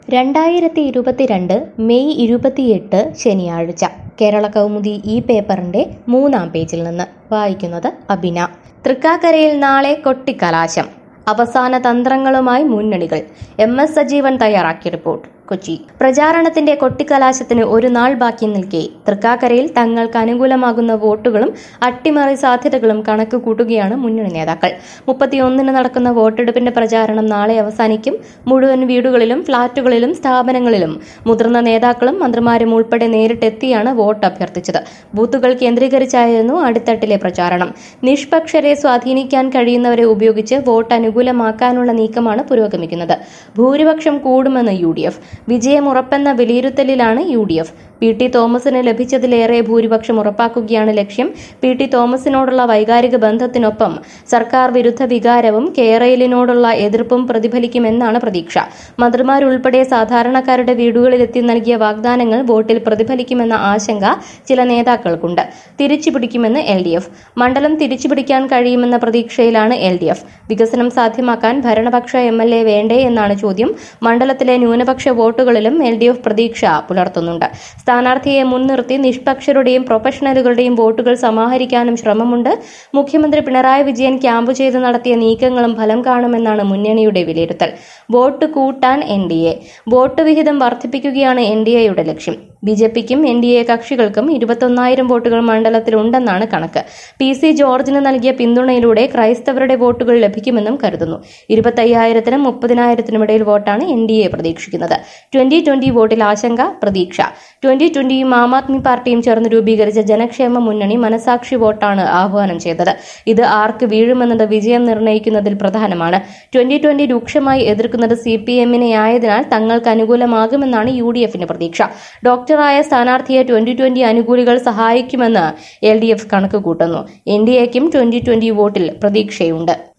രണ്ടായിരത്തി ഇരുപത്തിരണ്ട് മെയ് ഇരുപത്തിയെട്ട് ശനിയാഴ്ച കേരള കൗമുദി ഈ പേപ്പറിന്റെ മൂന്നാം പേജിൽ നിന്ന് വായിക്കുന്നത് അബിന തൃക്കാക്കരയിൽ നാളെ കൊട്ടിക്കലാശം അവസാന തന്ത്രങ്ങളുമായി മുന്നണികൾ എം എസ് സജീവൻ തയ്യാറാക്കിയ റിപ്പോർട്ട് കൊച്ചി പ്രചാരണത്തിന്റെ കൊട്ടിക്കലാശത്തിന് ഒരു നാൾ ബാക്കി നിൽക്കെ തൃക്കാക്കരയിൽ തങ്ങൾക്ക് അനുകൂലമാകുന്ന വോട്ടുകളും അട്ടിമറി സാധ്യതകളും കണക്ക് കൂട്ടുകയാണ് മുന്നണി നേതാക്കൾ മുപ്പത്തിയൊന്നിന് നടക്കുന്ന വോട്ടെടുപ്പിന്റെ പ്രചാരണം നാളെ അവസാനിക്കും മുഴുവൻ വീടുകളിലും ഫ്ളാറ്റുകളിലും സ്ഥാപനങ്ങളിലും മുതിർന്ന നേതാക്കളും മന്ത്രിമാരും ഉൾപ്പെടെ നേരിട്ടെത്തിയാണ് വോട്ട് അഭ്യർത്ഥിച്ചത് ബൂത്തുകൾ കേന്ദ്രീകരിച്ചായിരുന്നു അടിത്തട്ടിലെ പ്രചാരണം നിഷ്പക്ഷരെ സ്വാധീനിക്കാൻ കഴിയുന്നവരെ ഉപയോഗിച്ച് വോട്ട് അനുകൂലമാക്കാനുള്ള നീക്കമാണ് പുരോഗമിക്കുന്നത് ഭൂരിപക്ഷം കൂടുമെന്ന് യു ഡി എഫ് വിജയം ഉറപ്പെന്ന വിലയിരുത്തലിലാണ് U D F P T തോമസിന് ലഭിച്ചതിലേറെ ഭൂരിപക്ഷം ഉറപ്പാക്കുകയാണ് ലക്ഷ്യം പി ടി തോമസിനോടുള്ള വൈകാരിക ബന്ധത്തിനൊപ്പം സർക്കാർ വിരുദ്ധ വികാരവും കേരളിനോടുള്ള എതിർപ്പും പ്രതിഫലിക്കുമെന്നാണ് പ്രതീക്ഷ മന്ത്രിമാരുൾപ്പെടെ സാധാരണക്കാരുടെ വീടുകളിലെത്തി നൽകിയ വാഗ്ദാനങ്ങൾ വോട്ടിൽ പ്രതിഫലിക്കുമെന്ന ആശങ്ക ചില നേതാക്കൾക്കുണ്ട് തിരിച്ചുപിടിക്കുമെന്ന് എൽ ഡി എഫ് മണ്ഡലം തിരിച്ചുപിടിക്കാൻ കഴിയുമെന്ന പ്രതീക്ഷയിലാണ് എൽ ഡി എഫ് വികസനം സാധ്യമാക്കാൻ ഭരണപക്ഷ എം എൽ എ വേണ്ടേ എന്നാണ് ചോദ്യം മണ്ഡലത്തിലെ ന്യൂനപക്ഷ വോട്ടുകളിലും എൽ ഡി എഫ് പ്രതീക്ഷ പുലർത്തുന്നുണ്ട് സ്ഥാനാർത്ഥിയെ മുൻനിർത്തി നിഷ്പക്ഷരുടെയും പ്രൊഫഷണലുകളുടെയും വോട്ടുകൾ സമാഹരിക്കാനും ശ്രമമുണ്ട് മുഖ്യമന്ത്രി പിണറായി വിജയൻ ക്യാമ്പ് ചെയ്ത് നടത്തിയ നീക്കങ്ങളും ഫലം കാണുമെന്നാണ് മുന്നണിയുടെ വിലയിരുത്തൽ വോട്ട് കൂട്ടാൻ എൻ ഡി എ വോട്ട് വിഹിതം വർദ്ധിപ്പിക്കുകയാണ് എൻ ഡി എയുടെ ലക്ഷ്യം ബി ജെ പിക്കും എൻ ഡി എ കക്ഷികൾക്കും ഇരുപത്തൊന്നായിരം വോട്ടുകൾ മണ്ഡലത്തിലുണ്ടെന്നാണ് കണക്ക് പി സി ജോർജിന് നൽകിയ പിന്തുണയിലൂടെ ക്രൈസ്തവരുടെ വോട്ടുകൾ ലഭിക്കുമെന്നും കരുതുന്നു ഇരുപത്തയ്യായിരത്തിനും മുപ്പതിനായിരത്തിനും ഇടയിൽ വോട്ടാണ് എൻ ഡി എ പ്രതീക്ഷിക്കുന്നത് ട്വന്റി ട്വന്റി വോട്ടിൽ ആശങ്ക പ്രതീക്ഷ ട്വന്റി ട്വന്റിയും ആം ആദ്മി പാർട്ടിയും ചേർന്ന് രൂപീകരിച്ച ജനക്ഷേമ മുന്നണി മനസാക്ഷി വോട്ടാണ് ആഹ്വാനം ചെയ്തത് ഇത് ആർക്ക് വീഴുമെന്നത് വിജയം നിർണ്ണയിക്കുന്നതിൽ പ്രധാനമാണ് ട്വന്റി ട്വന്റി രൂക്ഷമായി എതിർക്കുന്നത് സി പി എമ്മിനെ ആയതിനാൽ തങ്ങൾക്ക് അനുകൂലമാകുമെന്നാണ് യു ഡി എഫിന്റെ പ്രതീക്ഷ ഡോക്ടറായ സ്ഥാനാർത്ഥിയെ ട്വന്റി ട്വന്റി അനുകൂലികൾ സഹായിക്കുമെന്ന് എൽ ഡി എഫ് കണക്ക് കൂട്ടുന്നു എൻ ഡി എക്കും ട്വന്റി ട്വന്റി വോട്ടിൽ പ്രതീക്ഷയുണ്ട്